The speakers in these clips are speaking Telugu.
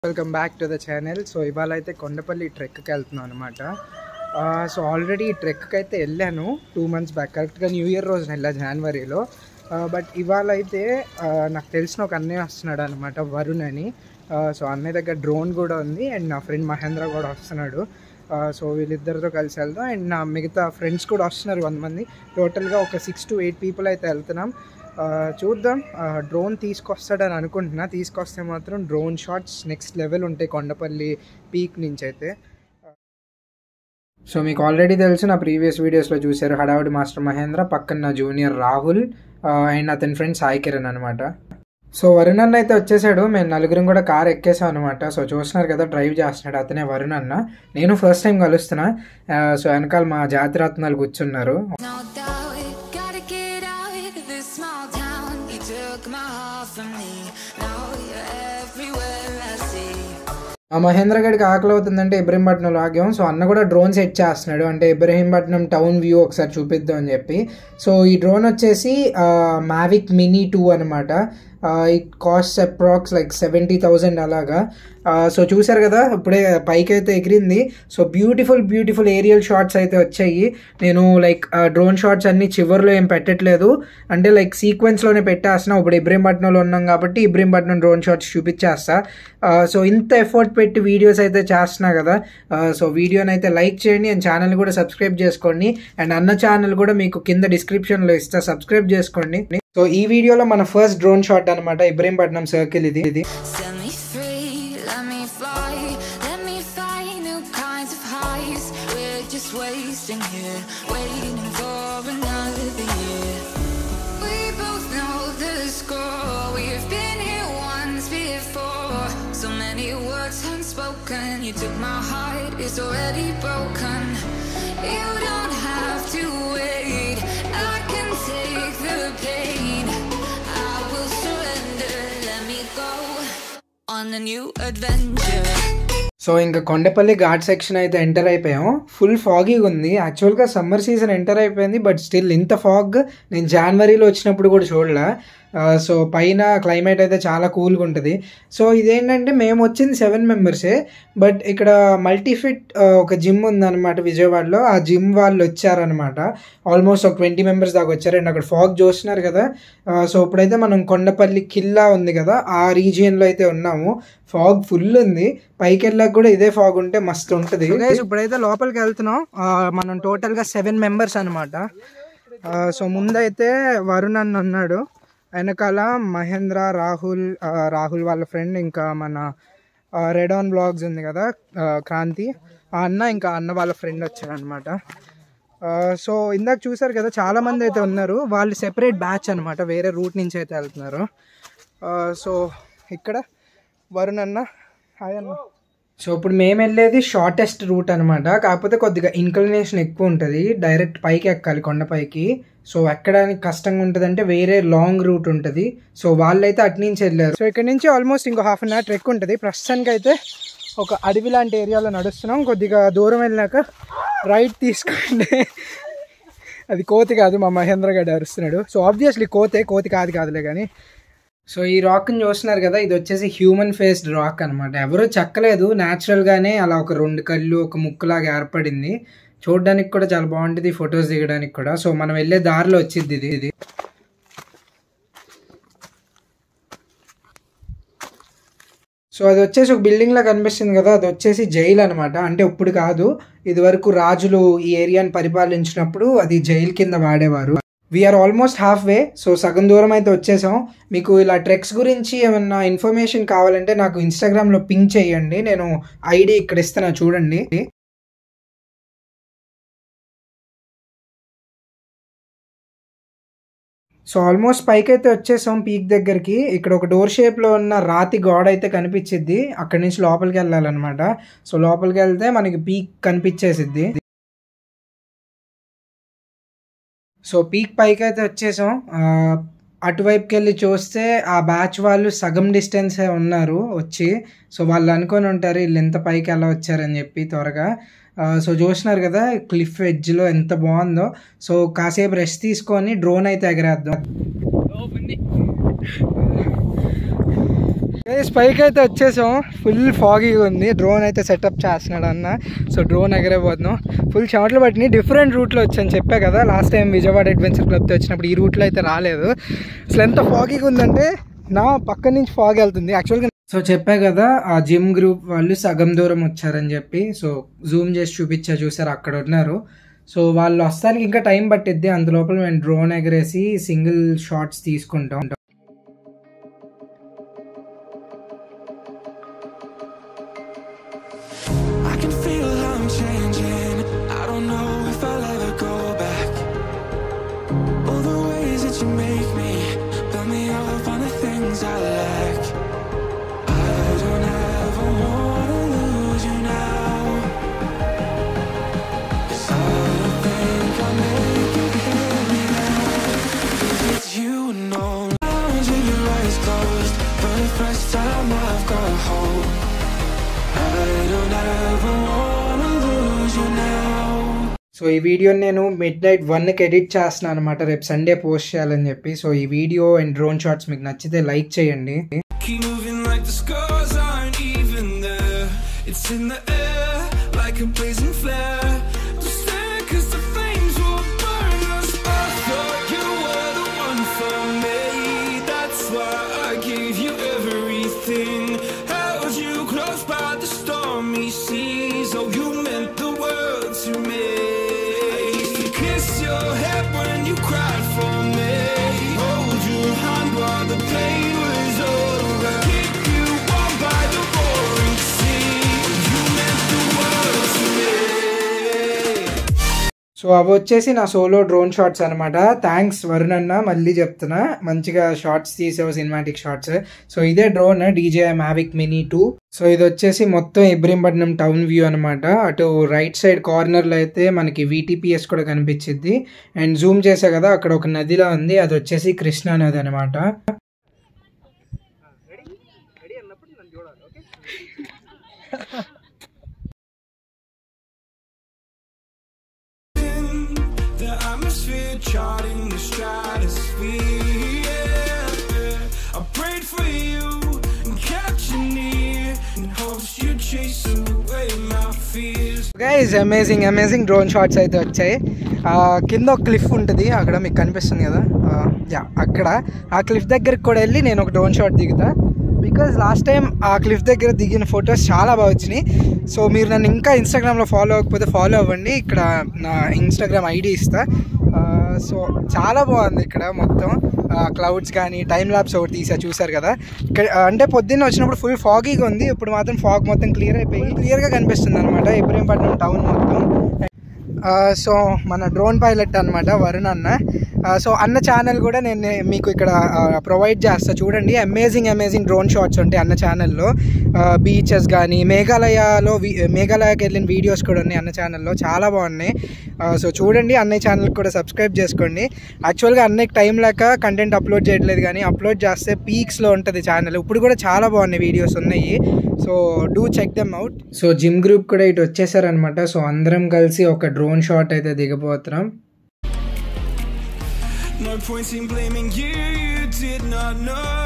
Welcome back to the channel so ఇవాళ అయితే కొండపల్లి ట్రెక్కి వెళ్తున్నాను అనమాట సో ఆల్రెడీ ఈ ట్రెక్కి అయితే వెళ్ళాను టూ మంత్స్ బ్యాక్ కరెక్ట్గా న్యూ ఇయర్ రోజున వెళ్ళా జనవరిలో బట్ ఇవాళ అయితే ఆ, నాకు తెలిసిన ఒక అన్నయ్య వస్తున్నాడు అనమాట వరుణ్ అని సో అన్నయ్య దగ్గర డ్రోన్ కూడా ఉంది అండ్ నా ఫ్రెండ్ మహేంద్ర కూడా వస్తున్నాడు సో వీళ్ళిద్దరితో కలిసి వెళ్దాం అండ్ నా మిగతా ఫ్రెండ్స్ కూడా వస్తున్నారు వంద మంది టోటల్గా ఒక సిక్స్ టు ఎయిట్ పీపుల్ అయితే వెళ్తున్నాం ఆ, చూద్దాం డ్రోన్ తీసుకొస్తాడని అనుకుంటున్నా తీసుకొస్తే మాత్రం డ్రోన్ షాట్స్ నెక్స్ట్ లెవెల్ ఉంటాయి కొండపల్లి పీక్ నుంచి అయితే సో మీకు ఆల్రెడీ తెలుసు నా ప్రీవియస్ వీడియోస్లో చూశారు హడావుడి మాస్టర్ మహేంద్ర పక్కన నా జూనియర్ రాహుల్ అండ్ అతని ఫ్రెండ్ సాయి కిరణ్ అనమాట సో వరుణ్ అన్న అయితే వచ్చేసాడు మేము నలుగురం కూడా కార్ ఎక్కేసాం అనమాట సో చూస్తున్నారు కదా డ్రైవ్ చేస్తున్నాడు అతనే వరుణ్ అన్న నేను ఫస్ట్ టైం కలుస్తున్నా ఆ, సో వెనకాల మా జాతిరత్నాలు కూర్చున్నారు No doubt, gotta get out of this small town. You took my heart from me. Now you're everywhere I see. ఆ మహేంద్ర గడికి ఆకలి అవుతుందంటే ఇబ్రహీంపట్నంలో ఆగాం సో అన్న కూడా డ్రోన్ సెట్ చేస్తున్నాడు అంటే ఇబ్రహీంపట్నం టౌన్ వ్యూ ఒకసారి చూపిద్దాం అని చెప్పి సో ఈ డ్రోన్ వచ్చేసి మావిక్ మినీ టూ అనమాట it cost approx like seventy thousand అలాగా సో చూసారు కదా ఇప్పుడే పైకి అయితే ఎగిరింది so beautiful beautiful aerial shots అయితే వచ్చాయి నేను లైక్ డ్రోన్ షాట్స్ అన్ని చివర్లో ఏం పెట్టట్లేదు అంటే లైక్ సీక్వెన్స్లోనే పెట్టేస్తున్నా ఇప్పుడు ఇబ్రహీంపట్నంలో ఉన్నాం కాబట్టి ఇబ్రహీంపట్నం డ్రోన్ షాట్స్ చూపించేస్తా సో ఇంత ఎఫర్ట్ పెట్టి వీడియోస్ అయితే చేస్తున్నా కదా సో వీడియోని అయితే లైక్ చేయండి అండ్ ఛానల్ కూడా సబ్స్క్రైబ్ చేసుకోండి అండ్ అన్న ఛానల్ కూడా మీకు కింద డిస్క్రిప్షన్లో ఇస్తా సబ్స్క్రైబ్ చేసుకోండి సో ఈ వీడియోలో మన ఫస్ట్ డ్రోన్ షాట్ అనమాట ఇబ్రహీంపట్నం సర్కిల్ ఇది ఇది Set me free, let me fly. Let me find new kinds of highs. We're just wasting here, waiting for another year. We both know the score. We've been here once before. So many words unspoken. You took my heart, it's already broken. You don't have to wait. I can take the pain. I will surrender. Let me go on a new adventure. So ఇంకా కొండపల్లి ఘాట్ సెక్షన్ అయితే ఎంటర్ అయిపోయాం ఫుల్ ఫాగీగా ఉంది యాక్చువల్గా సమ్మర్ సీజన్ ఎంటర్ అయిపోయింది బట్ స్టిల్ ఇంత ఫాగ్ నేను జనవరిలో వచ్చినప్పుడు కూడా చూడలే ఆ, సో పైన క్లైమేట్ అయితే చాలా కూల్గా ఉంటుంది సో ఇదేంటంటే మేము వచ్చింది సెవెన్ మెంబర్సే బట్ ఇక్కడ మల్టీఫిట్ ఒక జిమ్ ఉందన్నమాట విజయవాడలో ఆ జిమ్ వాళ్ళు వచ్చారనమాట ఆల్మోస్ట్ ఒక ట్వంటీ మెంబర్స్ దాకా వచ్చారు అండ్ అక్కడ ఫాగ్ చూస్తున్నారు కదా ఆ, సో ఇప్పుడైతే మనం కొండపల్లి కిల్లా ఉంది కదా ఆ రీజియన్లో అయితే ఉన్నాము ఫాగ్ ఫుల్ ఉంది పైకి వెళ్ళాక కూడా ఇదే ఫాగ్ ఉంటే మస్తు ఉంటుంది ఇప్పుడైతే లోపలికి వెళ్తున్నాం ఆ, మనం టోటల్గా సెవెన్ మెంబర్స్ అనమాట సో ముందైతే వరుణ్ అన్న ఉన్నాడు వెనకాల మహేంద్ర రాహుల్ ఆ, రాహుల్ వాళ్ళ ఫ్రెండ్ ఇంకా మన రెడ్ ఆన్ బ్లాగ్స్ ఉంది కదా ఆ, క్రాంతి ఆ అన్న ఇంకా అన్న వాళ్ళ ఫ్రెండ్ వచ్చారనమాట సో ఇందాక చూసారు కదా చాలా మంది అయితే ఉన్నారు వాళ్ళు సెపరేట్ బ్యాచ్ అనమాట వేరే రూట్ నుంచి అయితే వెళ్తున్నారు సో ఇక్కడ వరుణ్ అన్న హాయ్ అన్న సో ఇప్పుడు మేము వెళ్ళేది షార్టెస్ట్ రూట్ అనమాట కాకపోతే కొద్దిగా ఇన్క్లినేషన్ ఎక్కువ ఉంటుంది డైరెక్ట్ పైకి ఎక్కాలి కొండపైకి సో ఎక్కడానికి కష్టంగా ఉంటుంది అంటే వేరే లాంగ్ రూట్ ఉంటుంది సో వాళ్ళైతే అటు నుంచి వెళ్ళారు సో ఇక్కడ నుంచి ఆల్మోస్ట్ ఇంకో హాఫ్ అన్ అవర్ ట్రెక్ ఉంటుంది ప్రస్తుతానికి అయితే ఒక అడవి లాంటి ఏరియాలో నడుస్తున్నాం కొద్దిగా దూరం వెళ్ళాక రైట్ తీసుకోండి అది కోతి కాదు మా మహేంద్ర గడ్ అరుస్తున్నాడు సో ఆబ్వియస్లీ కోతే కోతి కాదు కాదులే కానీ సో ఈ రాక్ని చూస్తున్నారు కదా ఇది వచ్చేసి హ్యూమన్ ఫేస్డ్ రాక్ అనమాట ఎవరూ చెక్కలేదు న్యాచురల్గానే అలా ఒక రెండు కళ్ళు ఒక ముక్కులాగా ఏర్పడింది చూడడానికి కూడా చాలా బాగుంటుంది ఫొటోస్ దిగడానికి కూడా సో మనం వెళ్ళే దారిలో వచ్చింది ఇది ఇది సో అది వచ్చేసి ఒక బిల్డింగ్ లా కనిపిస్తుంది కదా అది వచ్చేసి జైలు అనమాట అంటే ఇప్పుడు కాదు ఇది వరకు రాజులు ఈ ఏరియాని పరిపాలించినప్పుడు అది జైలు కింద వాడేవారు we're almost half way so సగం దూరం అయితే వచ్చేసాం మీకు ఇలా ట్రెక్స్ గురించి ఏమన్నా ఇన్ఫర్మేషన్ కావాలంటే నాకు ఇన్స్టాగ్రామ్లో పింక్ చేయండి నేను ఐడి ఇక్కడ ఇస్తున్నా చూడండి సో ఆల్మోస్ట్ పైకి అయితే వచ్చేసాం పీక్ దగ్గరికి ఇక్కడ ఒక డోర్ షేప్లో ఉన్న రాతి గోడ అయితే కనిపించిద్ది అక్కడి నుంచి లోపలికి వెళ్ళాలన్నమాట సో లోపలికి వెళ్తే మనకి పీక్ కనిపించేసిద్ది సో పీక్ పైకి అయితే వచ్చేసాం ఆ, అటువైపుకి వెళ్ళి చూస్తే ఆ బ్యాచ్ వాళ్ళు సగం డిస్టెన్సే ఉన్నారు వచ్చి సో వాళ్ళు అనుకొని ఉంటారు వీళ్ళు ఎంత పైకి ఎలా వచ్చారని చెప్పి త్వరగా ఆ, సో చూసినారు కదా క్లిఫ్ ఎడ్జ్లో ఎంత బాగుందో సో కాసేపు రెస్ట్ తీసుకొని డ్రోన్ అయితే ఎగరేద్దాం పైకి అయితే వచ్చేసాం ఫుల్ ఫాగీగా ఉంది డ్రోన్ అయితే సెటప్ చేస్తున్నాడు అన్న సో డ్రోన్ ఎగరైపోతున్నాం ఫుల్ చెమటలు పట్టినాయి డిఫరెంట్ రూట్లో వచ్చాను చెప్పా కదా లాస్ట్ టైం విజయవాడ అడ్వెంచర్ క్లబ్తో వచ్చినప్పుడు ఈ రూట్లో అయితే రాలేదు అసలు ఎంత ఫాగీగా ఉందంటే నా పక్క నుంచి ఫాగ్ వెళ్తుంది యాక్చువల్గా సో చెప్పా కదా ఆ జిమ్ గ్రూప్ వాళ్ళు సగం దూరం వచ్చారని చెప్పి సో జూమ్ చేసి చూపించా చూసారు అక్కడ ఉన్నారు సో వాళ్ళు వస్తానికి ఇంకా టైం పట్టిద్ది అందులోపల మేము డ్రోన్ ఎగరేసి సింగిల్ షాట్స్ తీసుకుంటాం I can feel I'm changing. I don't know if I'll ever go back. All the ways that you make me, build me up on the things I lack. I don't ever wanna lose you now. 'Cause I don't think I'll make it hear me now. 'Cause it's you know. Lounge with your eyes closed, for the first time I've got hope. I don't ever wanna lose you now. So ఈ వీడియోని నేను మిడ్ నైట్ వన్కి ఎడిట్ చేస్తున్నాను అనమాట రేపు సండే పోస్ట్ చేయాలని చెప్పి సో ఈ వీడియో అండ్ డ్రోన్ షాట్స్ మీకు నచ్చితే లైక్ చేయండి Keep moving like the scars aren't even there. It's in the air like a blazing flare. Don't stand 'cause the flames will burn us. I thought you were the one for me. That's why I gave you everything. Held you close by the stormy seas. Oh, you meant the world to me. I used to kiss your head when you cried for me. Hold your hand while the pain was over. Keep you warm by the roaring sea. You meant the world to me. So అవి వచ్చేసి నా సోలో డ్రోన్ షాట్స్ అనమాట థ్యాంక్స్ వరుణ్ అన్న మళ్ళీ చెప్తున్నా మంచిగా షార్ట్స్ తీసావు సినిమాటిక్ షార్ట్స్ సో ఇదే drone DJ Mavic mini two so ఇది వచ్చేసి మొత్తం ఇబ్రహీంపట్నం టౌన్ వ్యూ అనమాట అటు రైట్ సైడ్ కార్నర్లో అయితే మనకి వీటీపీఎస్ కూడా కనిపించింది అండ్ జూమ్ చేసా కదా అక్కడ ఒక నదిలా ఉంది అది వచ్చేసి కృష్ణా నది అనమాట The atmosphere charting the stratosphere. Yeah. I prayed for you and kept you near in hopes you'd chase away my fears. Guys amazing amazing drone shots అయితే వచ్చాయి ఆ, కింద ఒక క్లిఫ్ ఉంటుంది అక్కడ మీకు కనిపిస్తుంది కదా యా అక్కడ ఆ క్లిఫ్ దగ్గరికి కూడా వెళ్ళి నేను ఒక డ్రోన్ షాట్ దిగుతా బికాజ్ లాస్ట్ టైం ఆ క్లిఫ్ దగ్గర దిగిన ఫొటోస్ చాలా బాగా వచ్చినాయి సో మీరు నన్ను ఇంకా ఇన్స్టాగ్రామ్లో ఫాలో అవ్వకపోతే ఫాలో అవ్వండి ఇక్కడ నా ఇన్స్టాగ్రామ్ ఐడి ఇస్తా సో చాలా బాగుంది ఇక్కడ మొత్తం క్లౌడ్స్ కానీ టైం ల్యాబ్స్ ఒకటి తీసా చూసారు కదా ఇక్కడ ఆ, అంటే పొద్దున్న వచ్చినప్పుడు ఫుల్ ఫాగీగా ఉంది ఇప్పుడు మాత్రం ఫాగ్ మొత్తం క్లియర్ అయిపోయి క్లియర్గా కనిపిస్తుంది అనమాట ఇబ్రహీంపట్నం టౌన్ మొత్తం ఆ, సో మన డ్రోన్ పైలట్ అనమాట వరుణ్ అన్న ఆ, సో అన్న ఛానల్ కూడా నేను నే- మీకు ఇక్కడ ప్రొవైడ్ చేస్తా చూడండి అమేజింగ్ అమేజింగ్ డ్రోన్ షాట్స్ ఉంటాయి అన్న ఛానల్లో బీచెస్ కానీ మేఘాలయలో వి- మేఘాలయకి వెళ్ళిన వీడియోస్ కూడా ఉన్నాయి అన్న ఛానల్లో చాలా బాగున్నాయి ఆ, సో చూడండి అన్నయ్య ఛానల్కి కూడా సబ్స్క్రైబ్ చేసుకోండి యాక్చువల్గా అన్నయ్యకి టైం లేక కంటెంట్ అప్లోడ్ చేయట్లేదు కానీ అప్లోడ్ చేస్తే పీక్స్లో ఉంటుంది ఛానల్ ఇప్పుడు కూడా చాలా బాగున్నాయి వీడియోస్ ఉన్నాయి so do check them out so gym group కూడా ఇటు వచ్చేసారనమాట సో అందరం కలిసి ఒక డ్రోన్ షాట్ అయితే దిగబోతున్నాం No point in blaming you, you did not know.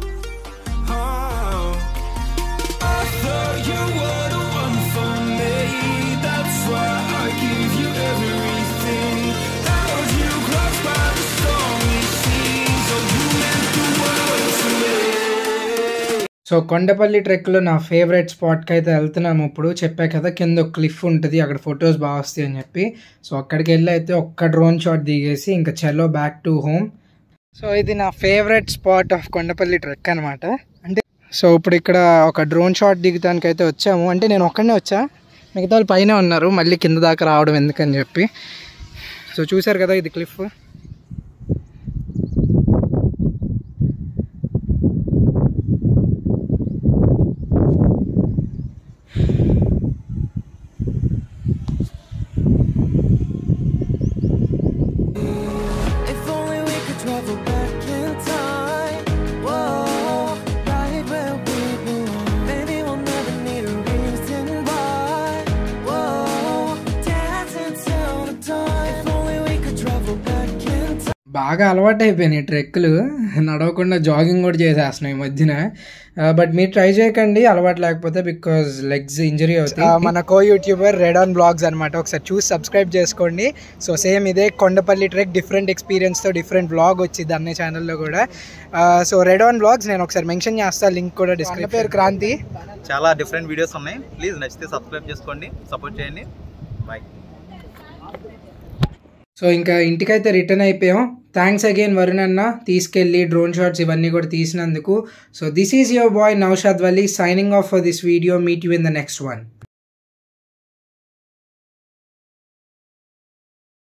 Oh. I thought you were the one for me. That's why I gave you everything. Held you close by the stormy seas. Oh, you meant the world to me. So Kondapalli ట్రెక్లో నా ఫేవరెట్ స్పాట్కి అయితే వెళ్తున్నాము ఇప్పుడు చెప్పా కదా కింద ఒక క్లిఫ్ ఉంటుంది అక్కడ ఫొటోస్ బాగా వస్తాయి అని చెప్పి సో అక్కడికి వెళ్ళి అయితే ఒక్క డ్రోన్ షాట్ దిగేసి ఇంకా చలో బ్యాక్ టు హోమ్ సో ఇది నా favourite spot of Kondapalli trek అనమాట అంటే సో ఇప్పుడు ఇక్కడ ఒక డ్రోన్ షాట్ దిగటానికి అయితే వచ్చాము అంటే నేను ఒక్కడనే వచ్చా మిగతా వాళ్ళు పైన ఉన్నారు మళ్ళీ కింద దాకా రావడం ఎందుకని చెప్పి సో చూశారు కదా ఇది cliff If only we could travel back in time. Whoa, right where we belong. Maybe we'll never need a reason why. Whoa, dance until the dawn. If only we could travel back బాగా అలవాటు అయిపోయినాయి ట్రెక్లు నడవకుండా జాగింగ్ కూడా చేసేస్తున్నాయి ఈ మధ్యన బట్ మీరు ట్రై చేయకండి అలవాటు లేకపోతే బికాజ్ లెగ్స్ ఇంజరీ అవుతాయి మన co YouTuber red on blogs అనమాట ఒకసారి చూసి సబ్స్క్రైబ్ చేసుకోండి సో సేమ్ ఇదే కొండపల్లి ట్రెక్ డిఫరెంట్ ఎక్స్పీరియన్స్తో డిఫరెంట్ బ్లాగ్ వచ్చింది అన్ని ఛానల్లో కూడా సో రెడ్ ఆన్ బ్లాగ్స్ నేను ఒకసారి మెన్షన్ చేస్తాను లింక్ కూడా డిస్క్రిప్షన్ పేరు క్రాంతి చాలా డిఫరెంట్ వీడియోస్ ఉన్నాయి ప్లీజ్ నచ్చితే సబ్స్క్రైబ్ చేసుకోండి సపోర్ట్ చేయండి బాయ్ సో ఇంకా ఇంటికైతే రిటర్న్ అయిపోయాం థ్యాంక్స్ అగైన్ వరుణ్ అన్న తీసుకెళ్ళి డ్రోన్ షాట్స్ ఇవన్నీ కూడా తీసినందుకు so this is your boy Naushad Valli signing off for this video meet you in the next one